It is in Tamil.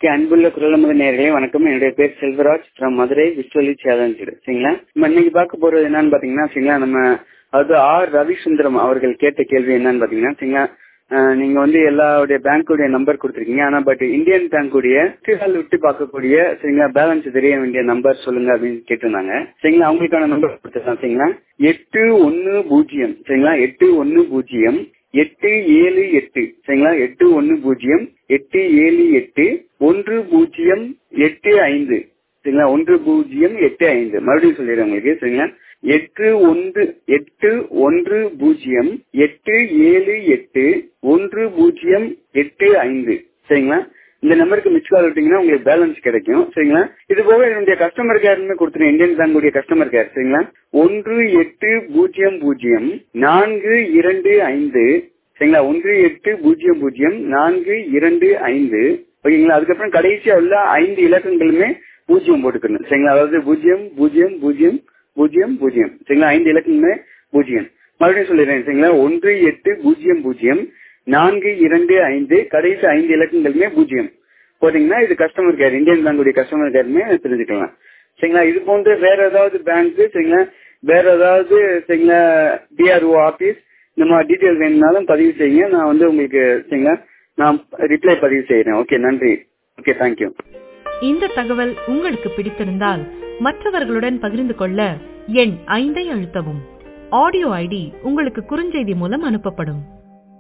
ஓகே அன்புள்ள குரலமுக நேர்களே வணக்கம் என்னுடைய பேர் Selvaraj from Madurai visually challenge சரிங்களா நம்ம இன்னைக்கு பார்க்க போறது என்னன்னு பாத்தீங்கன்னா சரிங்களா நம்ம அது ஆர் ரவிசுந்தரம் அவர்கள் கேட்ட கேள்வி என்னன்னு பாத்தீங்கன்னா சரிங்களா அஹ் நீங்க வந்து எல்லாருடைய பேங்க்குடைய நம்பர் கொடுத்துருக்கீங்க ஆனா பட் இந்தியன் பேங்க்குடைய விட்டு விட்டு பார்க்கக்கூடிய சரிங்களா பேலன்ஸ் தெரிய வேண்டிய நம்பர் சொல்லுங்க அப்படின்னு கேட்டிருந்தாங்க சரிங்களா அவங்களுக்கான நம்பர் கொடுத்துருக்காங்க சரிங்களா எட்டு ஒன்னு பூஜ்ஜியம் சரிங்களா எட்டு ஒன்னு பூஜ்ஜியம் எட்டு ஏழு எட்டு சரிங்களா எட்டு ஒன்னு பூஜ்ஜியம் எட்டு ஏழு எட்டு ஒன்று பூஜ்ஜியம் எட்டு ஐந்து சரிங்களா ஒன்று பூஜ்ஜியம் எட்டு ஐந்து மறுபடியும் சொல்லிடுறேன் உங்களுக்கு சரிங்களா எட்டு ஒன்று எட்டு ஒன்று பூஜ்ஜியம் எட்டு ஏழு எட்டு ஒன்று பூஜ்ஜியம் எட்டு ஐந்து சரிங்களா இந்த நம்பருக்கு மிஸ் கால் விட்டீங்கன்னா உங்களுக்கு பேலன்ஸ் கிடைக்கும் சரிங்களா இது போக என்னுடைய கஸ்டமர் கேர்னு கொடுத்துருங்க இந்தியன் பேங்குடைய கஸ்டமர் கேர் சரிங்களா ஒன்று எட்டு பூஜ்ஜியம் பூஜ்ஜியம் நான்கு இரண்டு ஐந்து சரிங்களா ஒன்று எட்டு பூஜ்ஜியம் பூஜ்ஜியம் நான்கு இரண்டு ஐந்து ஓகேங்களா அதுக்கப்புறம் கடைசியா உள்ள ஐந்து இலக்கங்களுமே பூஜ்ஜியம் போட்டுக்கணும் சரிங்களா அதாவது பூஜ்ஜியம் பூஜ்ஜியம் பூஜ்ஜியம் பூஜ்ஜியம் பூஜ்ஜியம் சரிங்களா ஐந்து இலக்கங்களுமே பூஜ்ஜியம் மறுபடியும் சொல்லிடுறேன் சரிங்களா ஒன்று எட்டு பூஜ்ஜியம் பூஜ்ஜியம் நான்கு இரண்டு ஐந்து கடைசி ஐந்து இலக்கங்களுமே பூஜ்ஜியம் போட்டீங்கன்னா இது கஸ்டமர் கேர் இந்தியன் பேங்குடைய கஸ்டமர் கேர்மே தெரிஞ்சுக்கலாம் சரிங்களா இது போன்ற வேற ஏதாவது பேங்க் சரிங்களா வேற ஏதாவது சரிங்களா டிஆர்ஓ ஆபீஸ் இந்த மாதிரி டீட்டெயில் வேணும்னாலும் பதிவு செய்யுங்க நான் வந்து உங்களுக்கு சரிங்களா நான் ரிப்ளை பதிவு செய்யறேன் ஓகே நன்றி ஓகே தேங்க்யூ இந்த தகவல் உங்களுக்கு பிடித்திருந்தால் மற்றவர்களுடன் பகிர்ந்து கொள்ள எண் ஐந்தை அழுத்தவும் ஆடியோ ஐடி உங்களுக்கு குறுஞ்செய்தி மூலம் அனுப்பப்படும்